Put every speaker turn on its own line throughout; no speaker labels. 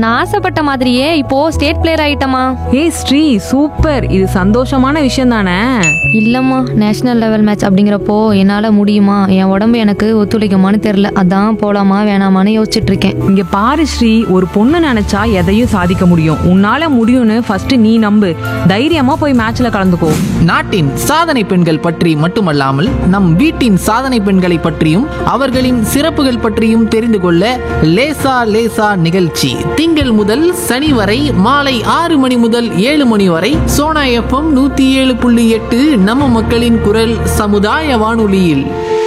நான் ஆசைப்பட்ட மாதிரியே இப்போ ஸ்டேட் பிளேயர் ஆயிட்டமா
ஏய் ஸ்ரீ சூப்பர் இது சந்தோஷமான விஷயம் தானே
இல்லம்மா நேஷனல் லெவல் மேட்ச் அப்படிங்கிறப்போ என்னால முடியுமா என் உடம்பு எனக்கு ஒத்துழைக்குமான்னு தெரியல அதான் போலாமா வேணாமான்னு யோசிச்சுட்டு இருக்கேன்
இங்க பாரு ஸ்ரீ ஒரு பொண்ணு நினைச்சா எதையும் சாதிக்க முடியும் உன்னால முடியும்னு ஃபர்ஸ்ட் நீ நம்பு தைரியமா போய் மேட்ச்ல கலந்துக்கோ
நாட்டின் சாதனை பெண்கள் பற்றி மட்டுமல்லாமல் நம் வீட்டின் சாதனை பெண்களை பற்றியும் அவர்களின் சிறப்புகள் பற்றியும் தெரிந்து கொள்ள லேசா லேசா நிகழ்ச்சி திங்கள் முதல் சனி வரை மாலை ஆறு மணி முதல் ஏழு மணி வரை சோனா எஃப்எம் நூத்தி ஏழு புள்ளி எட்டு நம்ம மக்களின் குரல் சமுதாய வானொலியில்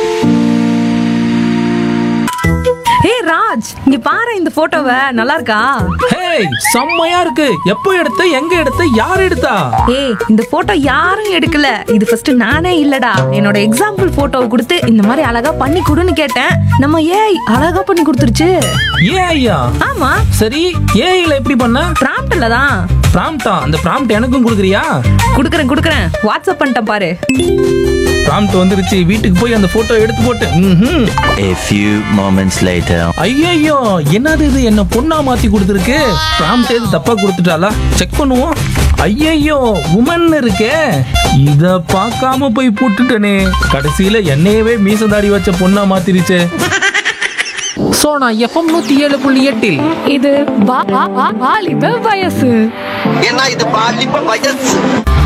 ஏய் ராஜ் இங்க பாரு இந்த போட்டோவை நல்லா இருக்கா
ஹேய் செம்மையா இருக்கு எப்போ எடுத்த எங்க எடுத்த யார் எடுத்தா
ஏய் இந்த போட்டோ யாரும் எடுக்கல இது ஃபர்ஸ்ட் நானே இல்லடா என்னோட எக்ஸாம்பிள் போட்டோவை கொடுத்து இந்த மாதிரி அழகா பண்ணி கொடுன்னு கேட்டேன் நம்ம ஏய் அழகா பண்ணி கொடுத்துருச்சு
ஏன் ஐயா
ஆமா
சரி ஏஐல எப்படி பண்ண
பிராம்ப்ட்ல தான்
ப்ராம்ப்டா அந்த ப்ராம்ப்ட் எனக்கும் கொடுக்குறியா
குடுக்கறேன் குடுக்கறேன் வாட்ஸ்அப் பண்ணிட்டேன் பாரு
ப்ராம்ப்ட் வந்துருச்சு வீட்டுக்கு போய் அந்த போட்டோ எடுத்து போட்டு ம்ஹும்.
A few moments later.
ஐயையோ என்னது இது என்ன பொண்ணா மாத்தி கொடுத்துருக்கு ப்ராம்ப்ட் எது தப்பா கொடுத்துட்டாளா செக் பண்ணுவோம் ஐயையோ உமன் இருக்கே இத பார்க்காம போய் போட்டுட்டனே கடைசியில என்னையவே மீச தாடி வச்ச பொண்ணா மாத்திருச்சே
சோனா எஃப்எம் நூத்தி ஏழு புள்ளி எட்டில்
இது வாலிப வயசு
ஏன்னா இது பாலிப்ப வயசு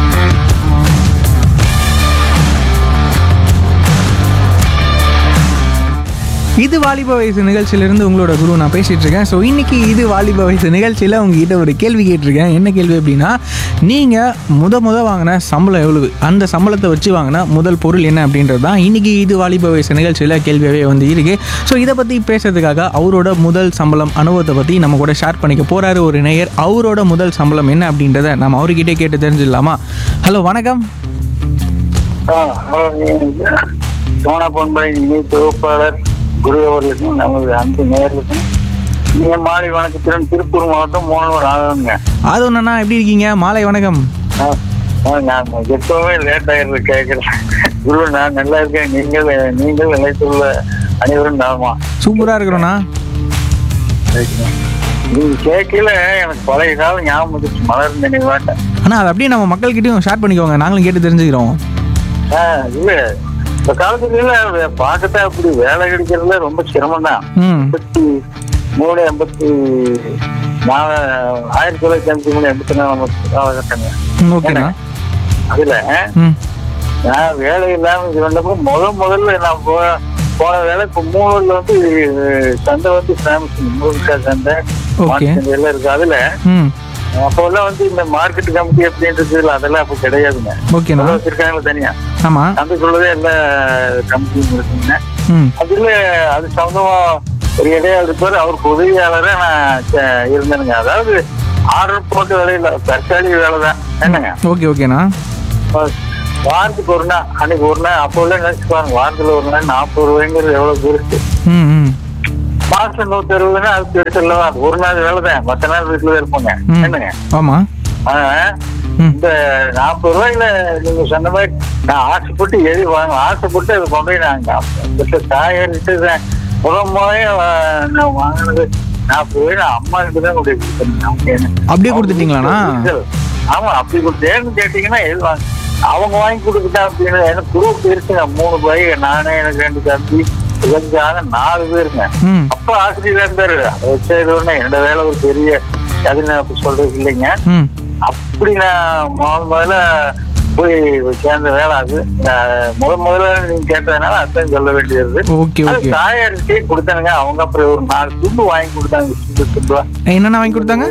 இது வாலிப வயசு நிகழ்ச்சியிலிருந்து உங்களோட குரு நான் பேசிட்டு இருக்கேன் ஸோ இன்னைக்கு இது வாலிப வயசு நிகழ்ச்சியில் உங்ககிட்ட ஒரு கேள்வி கேட்டிருக்கேன் என்ன கேள்வி அப்படின்னா நீங்கள் முத முத வாங்கின சம்பளம் எவ்வளவு அந்த சம்பளத்தை வச்சு வாங்கின முதல் பொருள் என்ன அப்படின்றது தான் இன்னைக்கு இது வாலிப வயசு நிகழ்ச்சியில் கேள்வியாகவே வந்து இருக்கு ஸோ இதை பற்றி பேசுறதுக்காக அவரோட முதல் சம்பளம் அனுபவத்தை பற்றி நம்ம கூட ஷேர் பண்ணிக்க போறாரு ஒரு நேயர் அவரோட முதல் சம்பளம் என்ன அப்படின்றத நம்ம அவர்கிட்டே கேட்டு தெரிஞ்சிடலாமா ஹலோ வணக்கம்
சோனா பொன்பை இணை தொகுப்பாளர் குரு அவர்களுக்கும் நமது அன்பு நேயர்களுக்கும் நீங்க மாலை வணக்கத்துடன் திருப்பூர் மாவட்டம் மூணவர் ஆகுங்க
அது ஒன்றுண்ணா எப்படி இருக்கீங்க மாலை வணக்கம்
நான் எப்பவுமே லேட் ஆயிருந்து கேட்கிறேன் குரு நான் நல்லா இருக்கேன் நீங்கள் நீங்கள் நினைத்துள்ள அனைவரும் நாமா
சூப்பராக இருக்கிறோண்ணா
நீங்க கேட்கல எனக்கு பழைய காலம் ஞாபகம் வந்துச்சு மலர் நினைவாட்டேன்
ஆனால் அது அப்படியே நம்ம மக்கள்கிட்டயும் ஷேர் பண்ணிக்கோங்க நாங்களும் கேட்டு தெரிஞ்சுக்கிறோம்
ஆஹ் இல்ல இந்த காலத்துல பார்க்கத்தான் அப்படி வேலை கிடைக்கிறதுல ரொம்ப சிரமம் தான்
ம்
எண்பத்தி மூணு எண்பத்தி நாலு ஆயிரத்தி தொள்ளாயிரத்தி எண்பத்தி மூணு எண்பத்தி நாலு காலகட்டங்க
ம், ஓகேண்ணா
அதுல
ம்
நான் வேலை இல்லாம இது வந்தப்போ முத முதல்ல நான் போ போன வேலை இப்போ மூணுல வந்து சந்தை வந்து ஃபேமஸ் முருங்கா சந்தை
Okay.
மாட்டு சந்தை எல்லாம் இருக்கு அதுல
ம்
அப்போல்லாம் வந்து இந்த மார்க்கெட் கமிட்டி அப்படின்றது இல்ல, அதெல்லாம் அப்போ கிடையாதுங்க
ஓகேண்ணா
அதெல்லாம் வச்சிருக்காங்களா தனியா
ஆமாம்
சந்தைக்குள்ளதே எல்லா கமிட்டியும் இருக்குங்க
ம்
அதுல அது சம்பந்தமா ஒரு இடையாள் இருப்பாரு அவருக்கு உதவியாளரா நான் ச- இருந்தேனுங்க அதாவது ஆர்டர் போட்டு வேலையில தற்காலிக வேலை தான் என்னங்க
ஓகே ஓகேண்ணா
வாரத்துக்கு ஒரு நாள் அன்னைக்கு ஒரு நாள் அப்போ உள்ள நினைச்சு பாருங்க வாரத்துல ஒரு நாள் நாற்பது ரூபாய்ங்கிறது எவ்வளவு பெருசு
ம் ம்
மாசம் நூத்தி அறுபதுன்னா அது பெருசு இல்லவா அது ஒரு நாள் வேலை தான் மத்த நாள் வீட்டுல தான் இருப்போங்க
ம்
என்னங்க
ஆமாம்
ஆனா,
ம்.
இந்த நாற்பது ரூபாய்ல நீங்க சொன்ன மாதிரி நான் ஆசைப்பட்டு எழுதி வாங்க ஆசைப்பட்டு அதை கொண்டு போய் நாங்க தாயிட்டு தான் முதல் முறைய நான் வாங்கினது நாற்பது ரூபாய் நான் அம்மா கிட்ட தான் கொண்டு போய் கொடுத்தேன். அவங்க எனக்கு-
அப்படியே கொடுத்துட்டீங்களாண்ணா?
ஆமா அப்படி கொடுத்தேன்னு கேட்டீங்கன்னா எழுதுவாங்க அவங்க வாங்கி கொடுத்துட்டா அப்படின்னு எனக்கு குரூப் இருக்குங்க மூணு பை நானே எனக்கு ரெண்டு தம்பி இவங்க நாலு பேருங்க
ம்
அப்ப ஆசிரியர் இருந்தாரு அதை வச்சு என்னோட வேலை ஒரு பெரிய அது நான் அப்படி சொல்றது இல்லைங்க
ம்
அப்படி நான் முதல் முதல்ல போய் சேர்ந்த வேலை அது நான் முதல் முதல்ல நீங்க கேட்டதுனால அதான் சொல்ல வேண்டியது
ஓகே
அது
ஓகே
தாயார்கிட்டே கொடுத்தானுங்க அவங்க அப்புறம் ஒரு நாலு துண்டு வாங்கி கொடுத்தாங்க துண்டு துண்டுவா
என்னென்ன வாங்கி கொடுத்தாங்க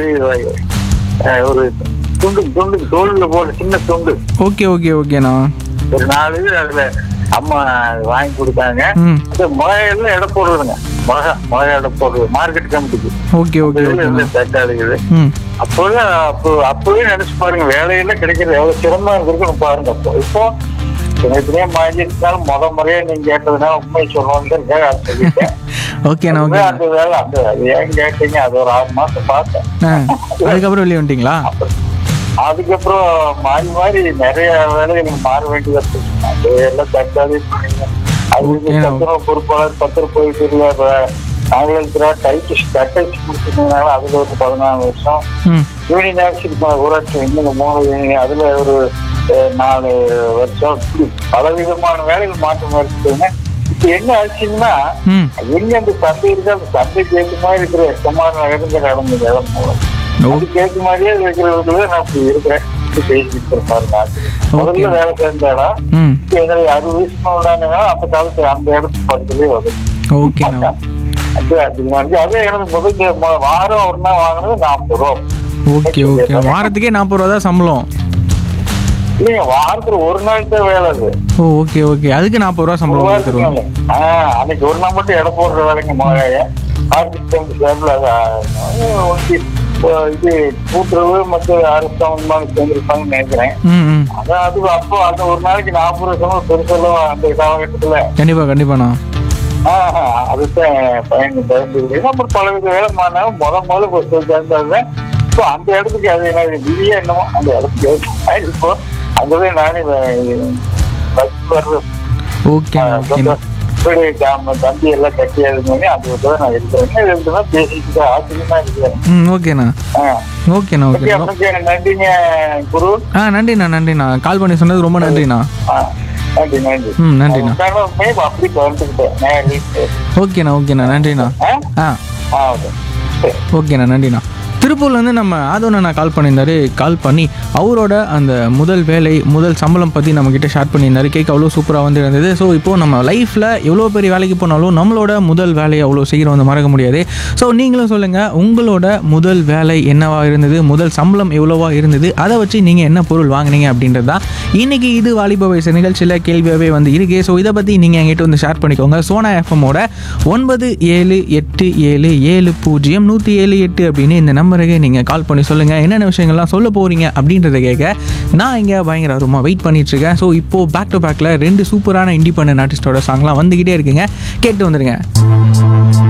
அஹ் ஒரு துண்டு துண்டு தோல்ல போட்ட சின்ன துண்டு
ஓகே ஓகே ஓகேண்ணா
ஒரு நாலு இது அதுல அம்மா வாங்கி கொடுத்தாங்க
ம்
அந்த மிளகாயெல்லாம் எடை போடுறதுங்க மிளகா மிளகா எடை போடுறது மார்க்கெட் கமிட்டிக்கு
ஓகே ஓகே ஓகேண்ணா
தக்காளி இது
ம்
அப்போதான் அப்போ அப்பவே நினைச்சு பாருங்க வேலையெல்லாம் கிடைக்கிறது எவ்வளவு சிரமமா இருக்குன்னு பாருங்க அப்போ இப்போ எத்தனையோ மாறியிருந்தாலும் முத முறையா நீங்க கேட்டதுனால உண்மை சொல்லணும்னு அதை சொல்லிட்டேன்
ஓகேண்ணா
அதுவே
ஓகே
அந்த வேலை அந்த அது ஏன் கேட்டீங்க அது ஒரு ஆறு மாசம் பார்த்தேன்
ஆ அதுக்கப்புறம் வெளியே வந்துட்டீங்களா
அதுக்கப்புறம் மாறி மாறி நிறைய வேலைகள் மாற வேண்டியதா இருக்கு அது எல்லாம் தக்காளி அது
Okay.
சத்துணவு பொறுப்பாளர் பத்திர போயிட்டு ஆங்கிலத்தில் டைப்பிஸ்ட் டைப்பிஸ்ட் முடிச்சிருந்ததுனால அதுல ஒரு பதினாலு வருஷம்
ம்
யூனியன் ஆக்சிட் ஊராட்சி இன்னும் மூணு யூனியன் அதுல ஒரு அஹ், நாலு வருஷம் இப்படி பலவிதமான வேலைகள் மாற்றம் இருக்குதுங்க இப்ப என்ன ஆச்சுன்னா
ம்
எங்க அந்த சந்தை இருக்கு அந்த சந்தைக்கு ஏற்ற மாதிரி இருக்கிற குமார் நகருங்கிற இடம் இந்த இடம் மூலம்
ஓ.
அதுக்கு ஏற்ற மாதிரியே இருக்கிறவங்களே நான் இப்படி இருக்கிறேன் இப்படி பேசிட்டு இருப்பாரு நான் முதல்ல வேலை சேர்ந்த இடம்
ம்
இப்ப எனக்கு அறுபது வயசு உள்ளானுங்க அந்த காலத்துல அந்த இடத்துக்கு பக்கத்துலயே வரும்
ஓகேண்ணா
அது அது மாதிரி அதே எனக்கு முதல் ம- வாரம் ஒரு நாள் வாங்கினது நாற்பது ரூபா
ஓகே ஓகே வாரத்துக்கே நாற்பது ரூபா தான் சம்பளம்
இல்லைங்க வாரத்துல ஒரு நாள் தான் வேலை அது
ஓ ஓகே ஓகே அதுக்கு நாற்பது ரூபா
ஒரு
சம்பளம்
வாரத்துக்கு
கொடுத்துருவோம்
மேல. ஆஹ் அன்னைக்கு ஒரு நாள் மட்டும் இடம் போடுற வேலைங்க மழைய ஆர்டிஸ்ட் சேர்ல ஒட்டி இது கூட்டுறவு மற்ற அரசு சம்பந்தமாக சேர்ந்திருப்பாங்கன்னு நினைக்கிறேன்
ம் ம்
அதான் அது அப்போ அந்த ஒரு நாளைக்கு நாற்பது வருஷம் பெருசெல்லாம் அந்த காலகட்டத்துல
கண்டிப்பா கண்டிப்பாண்ணா
ஆஹ் அதுதான் பயன் பயன்படுது அப்புறம் பலவித வேலை மாறினாலும் முத முதல்ல ஃபர்ஸ்ட் சேர்ந்தது ஸோ அந்த இடத்துக்கு அது என்ன விதியே என்னமோ அந்த இடத்துக்கு ஏற்ற மாதிரி இருக்கும் அங்கதான் நானே பஸ் வர்றது
ஓகேண்ணா ஓகேண்ணா
இப்படி நம்ம தம்பி எல்லாம் கட்டி அது பண்ணி அது வந்து நான் இருக்கிறேன் இதுதான் பேசிக்கிட்டு ஆச்சரியமா இருக்கிறேன்
ம் ஓகேண்ணா
ஆஹ்
ஓகேண்ணா
ஓகே,
ஓகேண்ணா
அப்ப நன்றிங்க குரு
ஆ நன்றிண்ணா நன்றிண்ணா கால் பண்ணி சொன்னது ரொம்ப நன்றிண்ணா
ஆஹ் நன்றி நன்றி
ம் நன்றிண்ணா
உட்கார்ந்தோமே அப்படி வந்துக்கிட்டேன் நேரில்
ஓகேண்ணா ஓகேண்ணா நன்றிண்ணா
ஆ
ஆ
ஆ ஓகே சரி
ஓகேண்ணா நன்றிண்ணா திருப்பூர்லேருந்து நம்ம ஆதவண்ணா கால் பண்ணியிருந்தாரு கால் பண்ணி அவரோட அந்த முதல் வேலை முதல் சம்பளம் பற்றி நம்மக்கிட்ட ஷேர் பண்ணியிருந்தாரு கேட்க அவ்வளோ சூப்பராக வந்து இருந்தது ஸோ இப்போது நம்ம லைஃப்பில் எவ்வளோ பெரிய வேலைக்கு போனாலும் நம்மளோட முதல் வேலையை அவ்வளோ சீக்கிரம் வந்து மறக்க முடியாது ஸோ நீங்களும் சொல்லுங்கள் உங்களோட முதல் வேலை என்னவா இருந்தது முதல் சம்பளம் எவ்வளோவா இருந்தது அதை வச்சு நீங்கள் என்ன பொருள் வாங்குனீங்க அப்படின்றது தான் இன்றைக்கி இது வாலிப வயசு நிகழ்ச்சியில் கேள்வியாகவே வந்து இருக்கு ஸோ இதை பற்றி நீங்கள் என்கிட்ட வந்து ஷேர் பண்ணிக்கோங்க சோனா எஃப்எம்மோட ஒன்பது ஏழு எட்டு ஏழு ஏழு பூஜ்ஜியம் நூற்றி ஏழு எட்டு அப்படின்னு இந்த நம்பருக்கு நீங்கள் கால் பண்ணி சொல்லுங்கள் என்னென்ன விஷயங்கள்லாம் சொல்ல போகிறீங்க அப்படின்றத கேட்க நான் இங்கே பயங்கர ஆர்வமாக வெயிட் பண்ணிட்டு இருக்கேன் ஸோ இப்போது பேக் டு பேக்கில் ரெண்டு சூப்பரான இண்டிபெண்டன்ட் ஆர்டிஸ்டோட சாங்லாம் வந்துக்கிட்டே இருக்குங்க கேட்டு வந்துடுங்க